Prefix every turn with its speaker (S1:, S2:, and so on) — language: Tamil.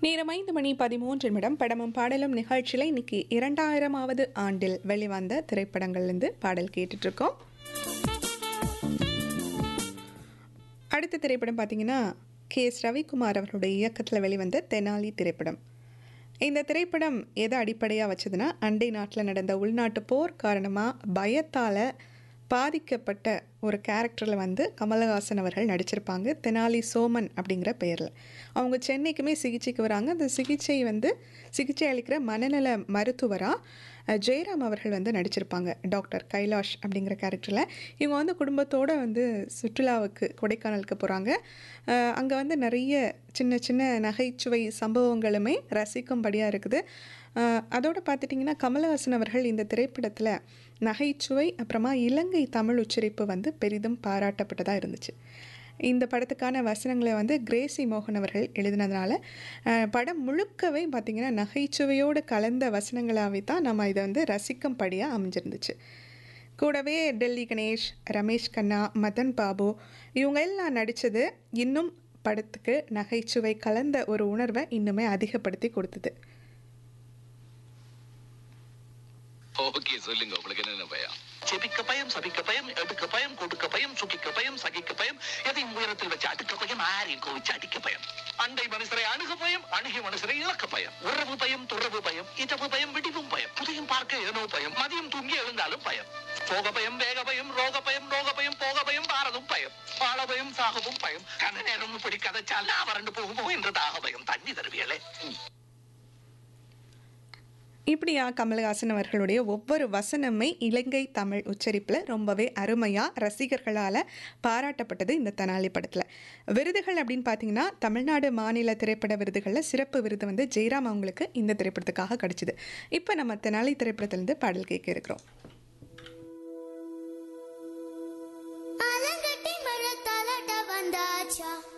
S1: நேரம் ஐந்து மணி பதிமூன்று நிமிடம் படமும் பாடலும் நிகழ்ச்சியில் இன்னைக்கு இரண்டாயிரமாவது ஆண்டில் வெளிவந்த திரைப்படங்கள்லேருந்து பாடல் கேட்டுட்டு இருக்கோம் அடுத்த திரைப்படம் பார்த்தீங்கன்னா கே எஸ் ரவிக்குமார் அவர்களுடைய இயக்கத்தில் வெளிவந்த தெனாலி திரைப்படம் இந்த திரைப்படம் எதை அடிப்படையாக வச்சதுன்னா அண்டை நாட்டில் நடந்த உள்நாட்டு போர் காரணமாக பயத்தால் பாதிக்கப்பட்ட ஒரு கேரக்டரில் வந்து கமலஹாசன் அவர்கள் நடிச்சிருப்பாங்க தெனாலி சோமன் அப்படிங்கிற பெயரில் அவங்க சென்னைக்குமே சிகிச்சைக்கு வராங்க அந்த சிகிச்சை வந்து சிகிச்சை அளிக்கிற மனநல மருத்துவராக ஜெயராம் அவர்கள் வந்து நடிச்சிருப்பாங்க டாக்டர் கைலாஷ் அப்படிங்கிற கேரக்டரில் இவங்க வந்து குடும்பத்தோடு வந்து சுற்றுலாவுக்கு கொடைக்கானலுக்கு போகிறாங்க அங்கே வந்து நிறைய சின்ன சின்ன நகைச்சுவை சம்பவங்களுமே ரசிக்கும்படியாக இருக்குது அஹ் அதோட பார்த்துட்டிங்கன்னா கமலஹாசன் அவர்கள் இந்த திரைப்படத்தில் நகைச்சுவை அப்புறமா இலங்கை தமிழ் உச்சரிப்பு வந்து பெரிதும் பாராட்டப்பட்டதாக இருந்துச்சு இந்த படத்துக்கான வசனங்களை வந்து கிரேசி மோகன் அவர்கள் எழுதினதுனால அஹ், படம் முழுக்கவே பார்த்திங்கன்னா நகைச்சுவையோடு கலந்த வசனங்களாகவே தான் நம்ம இதை வந்து ரசிக்கும்படியாக அமைஞ்சிருந்துச்சு கூடவே டெல்லி கணேஷ் ரமேஷ் கண்ணா மதன் பாபு இவங்க எல்லாம் நடித்தது இன்னும் படத்துக்கு நகைச்சுவை கலந்த ஒரு உணர்வை இன்னுமே அதிகப்படுத்தி கொடுத்தது
S2: ஓகே சொல்லுங்க உங்களுக்கு என்னென்ன பயம்
S3: செபிக்க பயம் சபிக்க பயம் எடுக்க பயம் கொடுக்க பயம் சுகிக்க பயம் சகிக்க பயம் எதையும் உயரத்தில் வச்சு அடுக்க பயம் ஆரையும் கோவிச்சு அடிக்க பயம் அண்டை மனுஷரை அணுக பயம் அணுகிய மனுஷரை இழக்க பயம் உறவு பயம் துறவு பயம் இதவு பயம் விடிவும் பயம் புதையும் பார்க்க ஏனோ பயம் மதியம் தூங்கி எழுந்தாலும் பயம் போக பயம் வேக பயம் ரோக பயம் ரோக பயம் போக பயம் பாரதும் பயம் வாழ பயம் சாகவும் பயம் கன நேரம் இப்படி கதைச்சால் நான் வறண்டு போகுமோ என்றதாக பயம் தண்ணி தருவியலே
S1: இப்படியா கமலஹாசன் அவர்களுடைய ஒவ்வொரு வசனமே இலங்கை தமிழ் உச்சரிப்பில் ரொம்பவே அருமையாக ரசிகர்களால் பாராட்டப்பட்டது இந்த தெனாலி படத்தில் விருதுகள் அப்படின்னு பார்த்தீங்கன்னா தமிழ்நாடு மாநில திரைப்பட விருதுகளில் சிறப்பு விருது வந்து ஜெயராம் அவங்களுக்கு இந்த திரைப்படத்துக்காக கிடைச்சிது இப்போ நம்ம தெனாலி திரைப்படத்திலேருந்து பாடல் கேட்க இருக்கிறோம்
S4: ஆலங்கட்டி மரத்தாலட்ட வந்தாச்சா